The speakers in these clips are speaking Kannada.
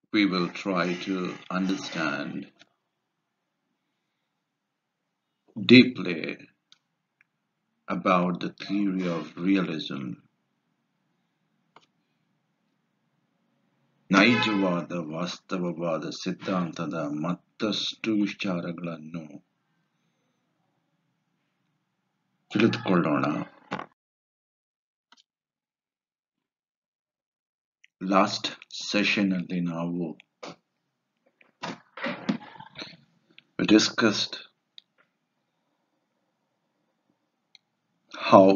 we will try to understand deeply about the theory of realism. ನೈಜವಾದ ವಾಸ್ತವವಾದ ಸಿದ್ಧಾಂತದ ಮತ್ತಷ್ಟು ವಿಚಾರಗಳನ್ನು ತಿಳಿದುಕೊಳ್ಳೋಣ ಲಾಸ್ಟ್ ಸೆಷನ್ ಅಲ್ಲಿ ನಾವು discussed how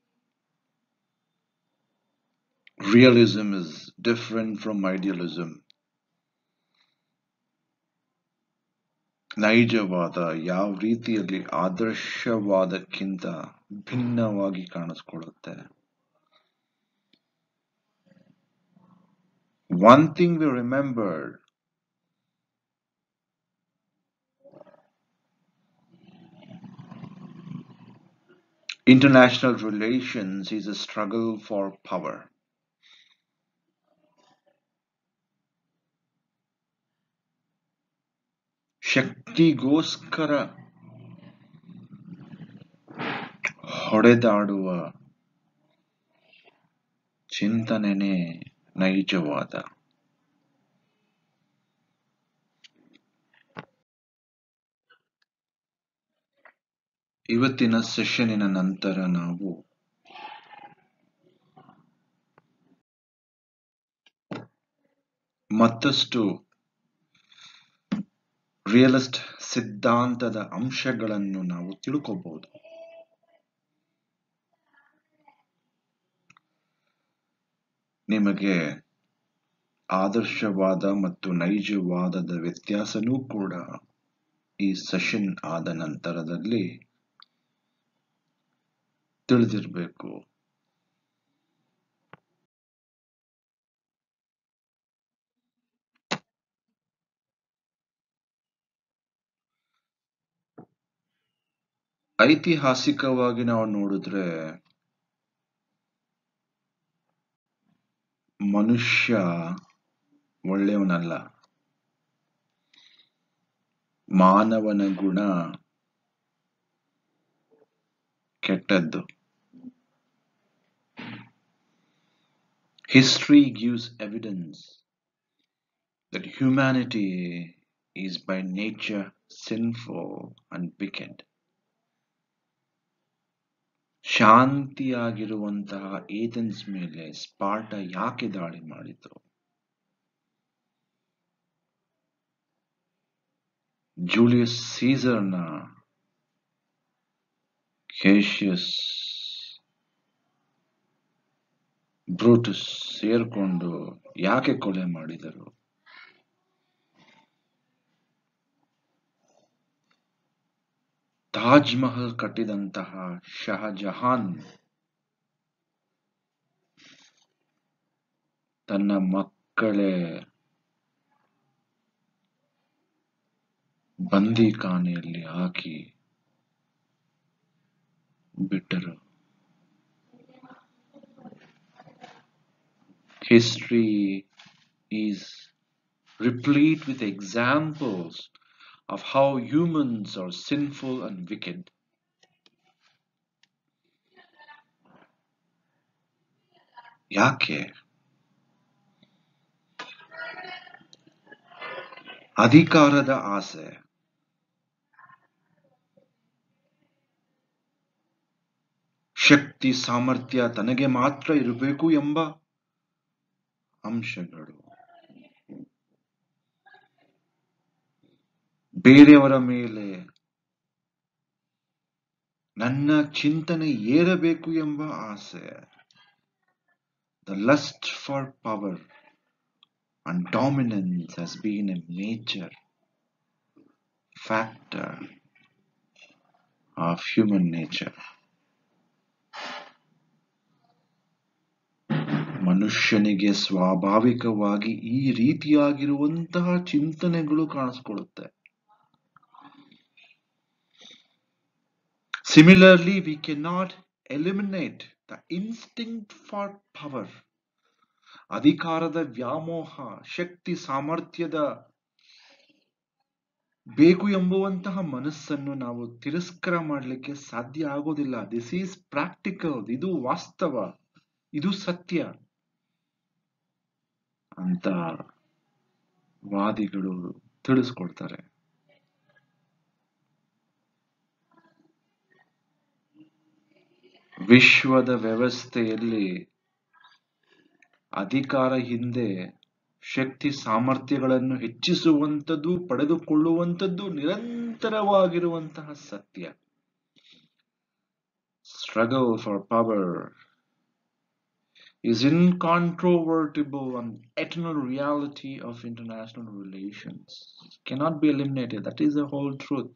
realism is different from idealism. ನೈಜವಾದ ಯಾವ ರೀತಿಯಲ್ಲಿ ಆದರ್ಶವಾದಕ್ಕಿಂತ ಭಿನ್ನವಾಗಿ ಕಾಣಿಸ್ಕೊಳ್ಳುತ್ತೆ One thing we remembered international relations is a struggle for power. ಶಕ್ತಿಗೋಸ್ಕರ ಹೊಡೆದಾಡುವ ಚಿಂತನೆನೇ ನೈಜವಾದ ಇವತ್ತಿನ ಸೆಷನ್ನಿನ ನಂತರ ನಾವು ಮತ್ತಷ್ಟು ರಿಯಲಿಸ್ಟ್ ಸಿದ್ಧಾಂತದ ಅಂಶಗಳನ್ನು ನಾವು ತಿಳ್ಕೋಬಹುದು ನಿಮಗೆ ಆದರ್ಶವಾದ ಮತ್ತು ನೈಜವಾದದ ವ್ಯತ್ಯಾಸನೂ ಕೂಡ ಈ ಸೆಷನ್ ಆದ ನಂತರದಲ್ಲಿ ತಿಳಿದಿರಬೇಕು ಐತಿಹಾಸಿಕವಾಗಿ ನಾವು ನೋಡಿದ್ರೆ ಮನುಷ್ಯ ಒಳ್ಳೆಯವನಲ್ಲ ಮಾನವನ ಗುಣ ಕೆಟ್ಟದ್ದು History gives evidence that humanity is by nature sinful and wicked. ಶಾಂತಿಯಾಗಿರುವಂತಹ ಏಥೆನ್ಸ್ ಮೇಲೆ ಸ್ಪಾರ್ಟ ಯಾಕೆ ದಾಳಿ ಮಾಡಿತು ಜೂಲಿಯಸ್ ಸೀಸರ್ನ ಕೇಶಿಯಸ್ ಬ್ರೂಟಸ್ ಸೇರ್ಕೊಂಡು ಯಾಕೆ ಕೊಲೆ ಮಾಡಿದರು ತಾಜ್ ಮಹಲ್ ಕಟ್ಟಿದಂತಹ ಶಹಜಹಾನ್ ತನ್ನ ಮಕ್ಕಳೇ ಬಂದಿಖಾನೆಯಲ್ಲಿ ಹಾಕಿ ಬಿಟ್ಟರು history is replete with examples of how humans are sinful and wicked. ಯಾಕೆ ಅಧಿಕಾರದ ಆಸೆ ಶಕ್ತಿ ಸಾಮರ್ಥ್ಯ ತನಗೆ ಮಾತ್ರ ಇರಬೇಕು ಎಂಬ ಅಂಶಗಳು ಬೇರೆಯವರ ಮೇಲೆ ನನ್ನ ಚಿಂತನೆ ಏರಬೇಕು ಎಂಬ ಆಸೆ the lust for power and dominance has been a major factor of human nature ಮನುಷ್ಯನಿಗೆ ಸ್ವಾಭಾವಿಕವಾಗಿ ಈ ರೀತಿಯಾಗಿರುವಂತಹ ಚಿಂತನೆಗಳು ಕಾಣಿಸ್ಕೊಳ್ಳುತ್ತೆ similarly we cannot eliminate the instinct for power ಅಧಿಕಾರದ ವ್ಯಾಮೋಹ ಶಕ್ತಿ ಸಾಮರ್ಥ್ಯದ ಬೇಕು ಎಂಬುವಂತಹ ಮನಸ್ಸನ್ನು ನಾವು ತಿರಸ್ಕಾರ ಮಾಡಲಿಕ್ಕೆ ಸಾಧ್ಯ ಆಗೋದಿಲ್ಲ ದಿಸ್ ಈಸ್ ಪ್ರಾಕ್ಟಿಕಲ್ ಇದು ವಾಸ್ತವ ಇದು ಸತ್ಯ ಅಂತ ವಾದಿಗಳು ತಿಳಿಸ್ಕೊಡ್ತಾರೆ ವಿಶ್ವದ ವ್ಯವಸ್ಥೆಯಲ್ಲಿ ಅಧಿಕಾರ ಹಿಂದೆ ಶಕ್ತಿ ಸಾಮರ್ಥ್ಯಗಳನ್ನು ಹೆಚ್ಚಿಸುವಂಥದ್ದು ಪಡೆದುಕೊಳ್ಳುವಂಥದ್ದು ನಿರಂತರವಾಗಿರುವಂತಹ ಸತ್ಯ struggle for power is incontrovertible and eternal reality of international relations cannot be eliminated that is the whole truth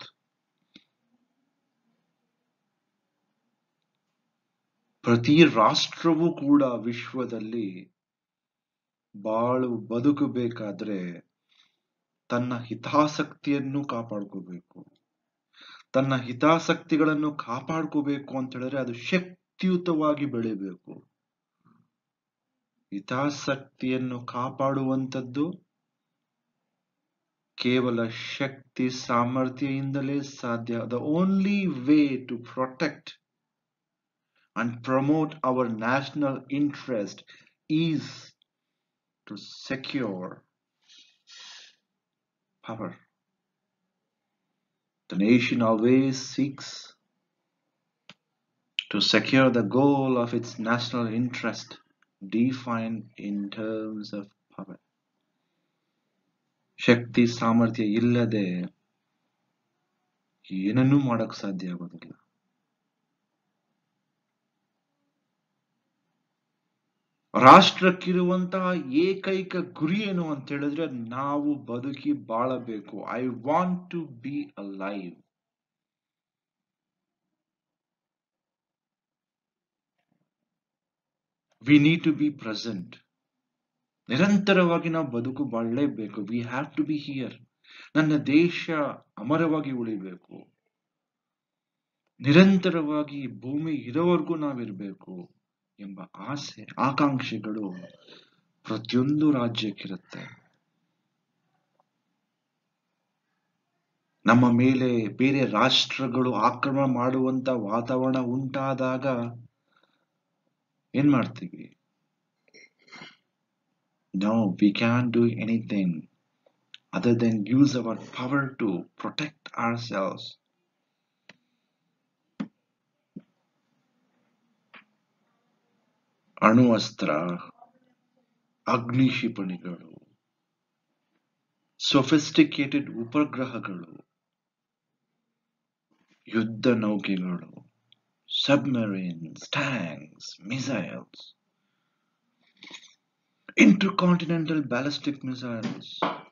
ಪ್ರತಿ ರಾಷ್ಟ್ರವೂ ಕೂಡ ವಿಶ್ವದಲ್ಲಿ ಬಾಳು ಬದುಕಬೇಕಾದ್ರೆ ತನ್ನ ಹಿತಾಸಕ್ತಿಯನ್ನು ಕಾಪಾಡ್ಕೋಬೇಕು ತನ್ನ ಹಿತಾಸಕ್ತಿಗಳನ್ನು ಕಾಪಾಡ್ಕೋಬೇಕು ಅಂತ ಹೇಳಿದ್ರೆ ಅದು ಶಕ್ತಿಯುತವಾಗಿ ಬೆಳಿಬೇಕು ಹಿತಾಸಕ್ತಿಯನ್ನು ಕಾಪಾಡುವಂಥದ್ದು ಕೇವಲ ಶಕ್ತಿ ಸಾಮರ್ಥ್ಯದಿಂದಲೇ ಸಾಧ್ಯ the only way to protect and promote our national interest is to secure power. The nation always seeks to secure the goal of its national interest defined in terms of power. ಶಕ್ತಿ ಸಾಮರ್ಥ್ಯ ಇಲ್ಲದೆ ಏನನ್ನೂ ಮಾಡಕ್ ಸಾಧ್ಯ ಆಗೋದಿಲ್ಲ ರಾಷ್ಟ್ರಕ್ಕಿರುವಂತಹ ಏಕೈಕ ಗುರಿ ಏನು ಅಂತ ಹೇಳಿದ್ರೆ ನಾವು ಬದುಕಿ ಬಾಳಬೇಕು I want to be alive we need to be present ನಿರಂತರವಾಗಿ ನಾವು ಬದುಕು ಬಾಳಲೇಬೇಕು we have to be here ನನ್ನ ದೇಶ ಅಮರವಾಗಿ ಉಳಿಬೇಕು ನಿರಂತರವಾಗಿ ಭೂಮಿ ಇರೋವರೆಗೂ ನಾವಿರ್ಬೇಕು ಎಂಬ ಆಸೆ ಆಕಾಂಕ್ಷೆಗಳು ಪ್ರತಿಯೊಂದು ರಾಜ್ಯಕ್ಕಿರುತ್ತೆ ನಮ್ಮ ಮೇಲೆ ಬೇರೆ ರಾಷ್ಟ್ರಗಳು ಆಕ್ರಮಣ ಮಾಡುವಂತ ವಾತಾವರಣ ಉಂಟಾದಾಗ ಏನ್ ಮಾಡ್ತೀವಿ no we can do anything other than use our power to protect ourselves ಅಣುವಸ್ತ್ರ ಅಗ್ನಿ ಕ್ಷಿಪಣಿಗಳು ಸೊಫಿಸ್ಟಿಕೇಟೆಡ್ ಉಪಗ್ರಹಗಳು ಯುದ್ಧ ನೌಕೆಗಳು submarines tanks missiles intercontinental ballistic missiles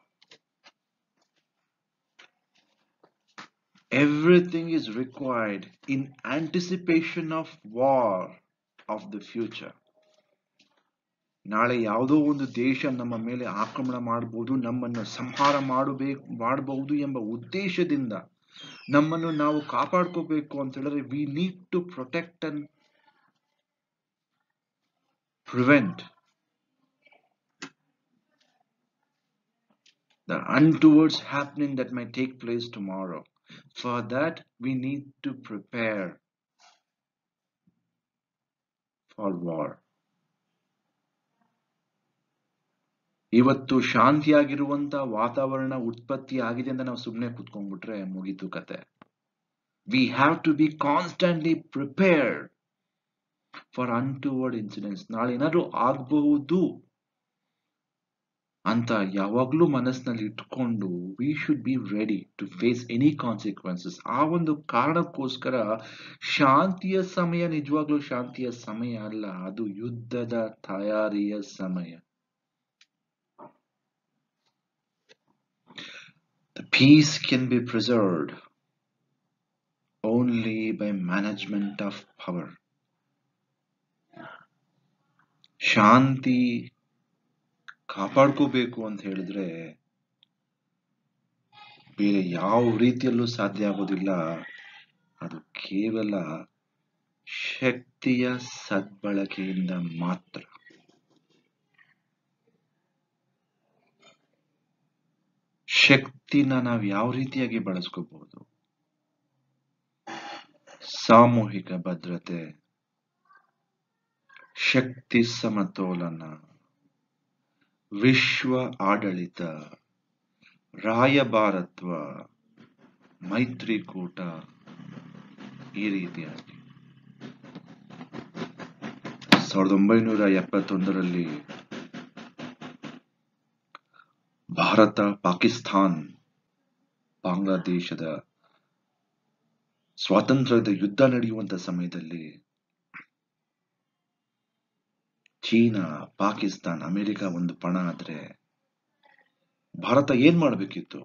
everything is required in anticipation of war of the future ನಾಳೆ ಯಾವುದೋ ಒಂದು ದೇಶ ನಮ್ಮ ಮೇಲೆ ಆಕ್ರಮಣ ಮಾಡಬಹುದು ನಮ್ಮನ್ನು ಸಂಹಾರ ಮಾಡಬೇಕು ಮಾಡಬಹುದು ಎಂಬ ಉದ್ದೇಶದಿಂದ ನಮ್ಮನ್ನು ನಾವು ಕಾಪಾಡ್ಕೋಬೇಕು ಅಂತ ಹೇಳಿದ್ರೆ we need to protect and prevent the untowards happening that might take place tomorrow. For that, we need to prepare for war. ಇವತ್ತು ಶಾಂತಿಯಾಗಿರುವಂತ ವಾತಾವರಣ ಉತ್ಪತ್ತಿ ಆಗಿದೆ ಅಂತ ನಾವು ಸುಮ್ಮನೆ ಕುತ್ಕೊಂಡ್ಬಿಟ್ರೆ ಮುಗೀತು ಕತೆ we have to be constantly prepared for untoward incidents ನಾಳೆ ಏನಾದ್ರು ಆಗಬಹುದು ಅಂತ ಯಾವಾಗ್ಲೂ ಮನಸ್ಸಿನಲ್ಲಿ ಇಟ್ಕೊಂಡು we should be ready to face any consequences ಆ ಒಂದು ಕಾರಣಕ್ಕೋಸ್ಕರ ಶಾಂತಿಯ ಸಮಯ ನಿಜವಾಗ್ಲೂ ಶಾಂತಿಯ ಸಮಯ ಅಲ್ಲ ಅದು ಯುದ್ಧದ ತಯಾರಿಯ ಸಮಯ The peace can be preserved only by management of power. ಶಾಂತಿ ಕಾಪಾಡ್ಕೋಬೇಕು ಅಂತ ಹೇಳಿದ್ರೆ ಬೇರೆ ಯಾವ ರೀತಿಯಲ್ಲೂ ಸಾಧ್ಯ ಆಗೋದಿಲ್ಲ ಅದು ಕೇವಲ ಶಕ್ತಿಯ ಸದ್ಬಳಕೆಯಿಂದ ಮಾತ್ರ ಶಕ್ತಿನ ನಾವು ಯಾವ ರೀತಿಯಾಗಿ ಬಳಸ್ಕೋಬಹುದು ಸಾಮೂಹಿಕ ಭದ್ರತೆ ಶಕ್ತಿ ಸಮತೋಲನ ವಿಶ್ವ ಆಡಳಿತ ರಾಯಭಾರತ್ವ ಮೈತ್ರಿಕೂಟ ಈ ರೀತಿಯಾಗಿ ಸಾವಿರದ ಒಂಬೈನೂರ ಎಪ್ಪತ್ತೊಂದರಲ್ಲಿ ಭಾರತ ಪಾಕಿಸ್ತಾನ್ ಬಾಂಗ್ಲಾದೇಶದ ಸ್ವಾತಂತ್ರ್ಯದ ಯುದ್ಧ ನಡೆಯುವಂತ ಸಮಯದಲ್ಲಿ ಚೀನಾ ಪಾಕಿಸ್ತಾನ್ ಅಮೆರಿಕ ಒಂದು ಪಣ ಆದ್ರೆ ಭಾರತ ಏನ್ ಮಾಡಬೇಕಿತ್ತು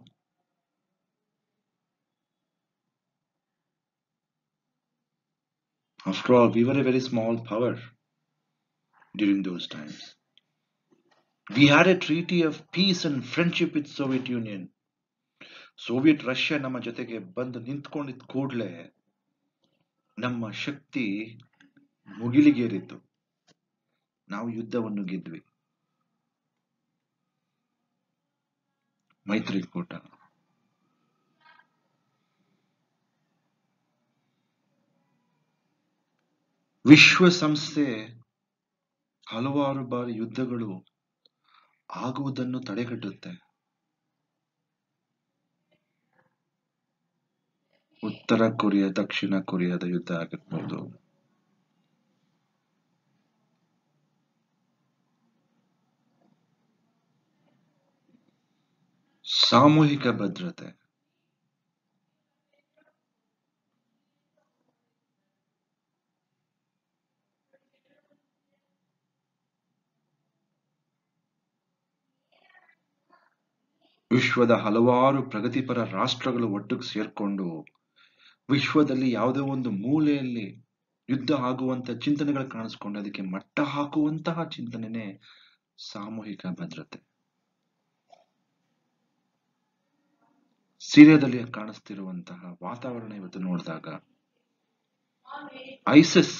After all, we were a very small power during those times. We had a treaty of peace and friendship with Soviet Union. Soviet Russia ನಮ್ಮ ಜೊತೆಗೆ ಬಂದು ನಿಂತ್ಕೊಂಡಿದ್ದ ಕೂಡಲೇ ನಮ್ಮ ಶಕ್ತಿ ಮುಗಿಲಿಗೇರಿತ್ತು ನಾವು ಯುದ್ಧವನ್ನು ಗೆದ್ವಿ ಮೈತ್ರಿಕೂಟ ವಿಶ್ವಸಂಸ್ಥೆ ಹಲವಾರು ಬಾರಿ ಯುದ್ಧಗಳು ಆಗುವುದನ್ನು ತಡೆಗಟ್ಟುತ್ತೆ ಉತ್ತರ ಕೊರಿಯಾ ದಕ್ಷಿಣ ಕೊರಿಯಾದ ಯುದ್ಧ ಆಗಿರ್ಬೋದು ಸಾಮೂಹಿಕ ಭದ್ರತೆ ವಿಶ್ವದ ಹಲವಾರು ಪ್ರಗತಿಪರ ರಾಷ್ಟ್ರಗಳು ಒಟ್ಟಿಗೆ ಸೇರ್ಕೊಂಡು ವಿಶ್ವದಲ್ಲಿ ಯಾವುದೋ ಒಂದು ಮೂಲೆಯಲ್ಲಿ ಯುದ್ಧ ಆಗುವಂತ ಚಿಂತನೆಗಳು ಕಾಣಿಸ್ಕೊಂಡು ಅದಕ್ಕೆ ಮಟ್ಟ ಹಾಕುವಂತಹ ಚಿಂತನೆನೇ ಸಾಮೂಹಿಕ ಭದ್ರತೆ ಸಿರಿಯಾದಲ್ಲಿ ಕಾಣಿಸ್ತಿರುವಂತಹ ವಾತಾವರಣ ಇವತ್ತು ನೋಡಿದಾಗ ಐಸಿಸ್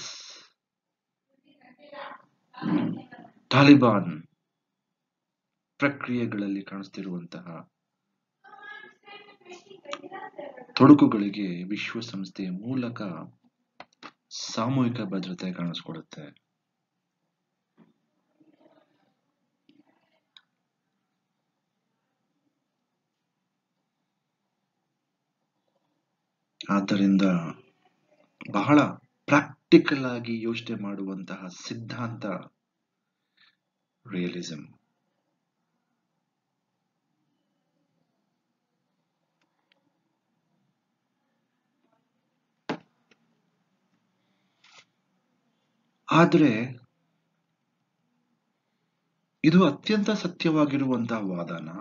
ತಾಲಿಬಾನ್ ಪ್ರಕ್ರಿಯೆಗಳಲ್ಲಿ ಕಾಣಿಸ್ತಿರುವಂತಹ ತೊಡಕುಗಳಿಗೆ ವಿಶ್ವಸಂಸ್ಥೆಯ ಮೂಲಕ ಸಾಮೂಹಿಕ ಭದ್ರತೆ ಕಾಣಿಸ್ಕೊಡುತ್ತೆ ಆದ್ದರಿಂದ ಬಹಳ ಪ್ರಾಕ್ಟಿಕಲ್ ಆಗಿ ಯೋಚನೆ ಮಾಡುವಂತಹ ಸಿದ್ಧಾಂತ ರಿಯಲಿಸಂ ಆದರೆ ಇದು ಅತ್ಯಂತ ಸತ್ಯವಾಗಿರುವಂತಹ ವಾದನ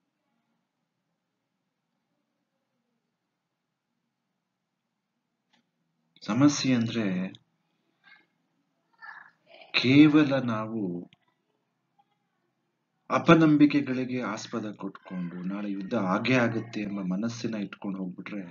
ಸಮಸ್ಯೆ ಅಂದ್ರೆ ಕೇವಲ ನಾವು ಅಪನಂಬಿಕೆಗಳಿಗೆ ಆಸ್ಪದ ಕೊಟ್ಕೊಂಡು ನಾಳೆ ಯುದ್ಧ ಆಗೇ ಆಗುತ್ತೆ ಎಂಬ ಮನಸ್ಸಿನ ಇಟ್ಕೊಂಡು ಹೋಗ್ಬಿಟ್ರೆ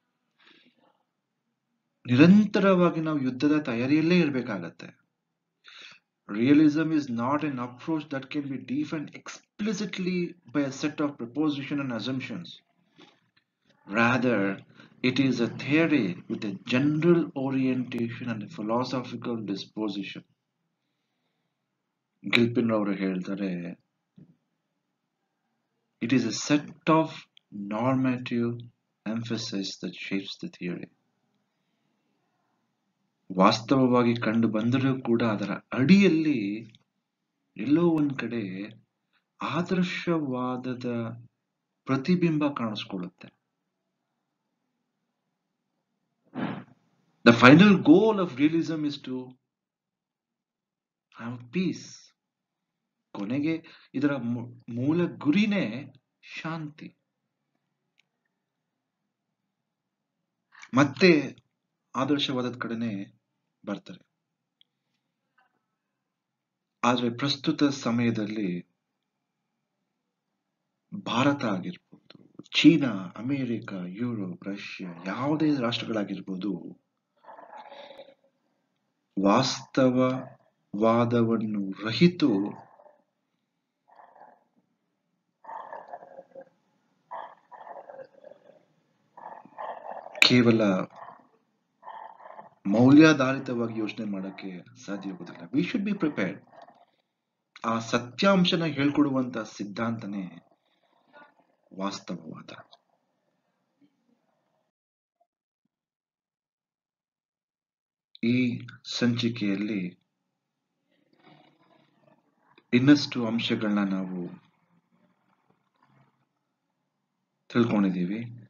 ನಿರಂತರವಾಗಿ ನಾವು ಯುದ್ಧದ ತಯಾರಿಯಲ್ಲೇ ಇರಬೇಕಾಗತ್ತೆ Realism is not an approach that can be defined explicitly by a set of proposition and assumptions. Rather, it is a theory with a general orientation and a philosophical disposition. Gilpin ಅವರು ಹೇಳ್ತಾರೆ it is a set of normative emphasis that shapes the theory ವಾಸ್ತವವಾಗಿ ಕಂಡು ಬಂದರೂ ಕೂಡ ಅದರ ಅಡಿಯಲ್ಲಿ ಎಲ್ಲೋ ಒಂದ್ ಕಡೆ ಆದರ್ಶವಾದದ ಪ್ರತಿಬಿಂಬ ಕಾಣಿಸ್ಕೊಳ್ಳುತ್ತೆ the final goal of realism is to have peace ಕೊನೆಗೆ ಇದರ ಮೂ- ಮೂಲ ಗುರಿನೇ ಶಾಂತಿ ಮತ್ತೆ ಆದರ್ಶವಾದದ ಕಡೆನೆ ಬರ್ತಾರೆ ಆದ್ರೆ ಪ್ರಸ್ತುತ ಸಮಯದಲ್ಲಿ ಭಾರತ ಆಗಿರ್ಬೋದು ಚೀನಾ ಅಮೆರಿಕ ಯುರೋಪ್ ರಷ್ಯಾ ಯಾವುದೇ ರಾಷ್ಟ್ರಗಳಾಗಿರ್ಬೋದು ವಾಸ್ತವವಾದವನ್ನು ರಹಿತು ಕೇವಲ ಮೌಲ್ಯಾಧಾರಿತವಾಗಿ ಯೋಚನೆ ಮಾಡೋಕ್ಕೆ ಸಾಧ್ಯವಾಗೋದಿಲ್ಲ ವಿ ಶುಡ್ ಬಿ ಪ್ರಿಪೇರ್ಡ್ ಆ ಸತ್ಯಾಂಶನ ಹೇಳ್ಕೊಡುವಂತ ಸಿದ್ಧಾಂತನೇ ವಾಸ್ತವವಾದ ಈ ಸಂಚಿಕೆಯಲ್ಲಿ ಇನ್ನಷ್ಟು ಅಂಶಗಳನ್ನ ನಾವು ತಿಳ್ಕೊಂಡಿದ್ದೀವಿ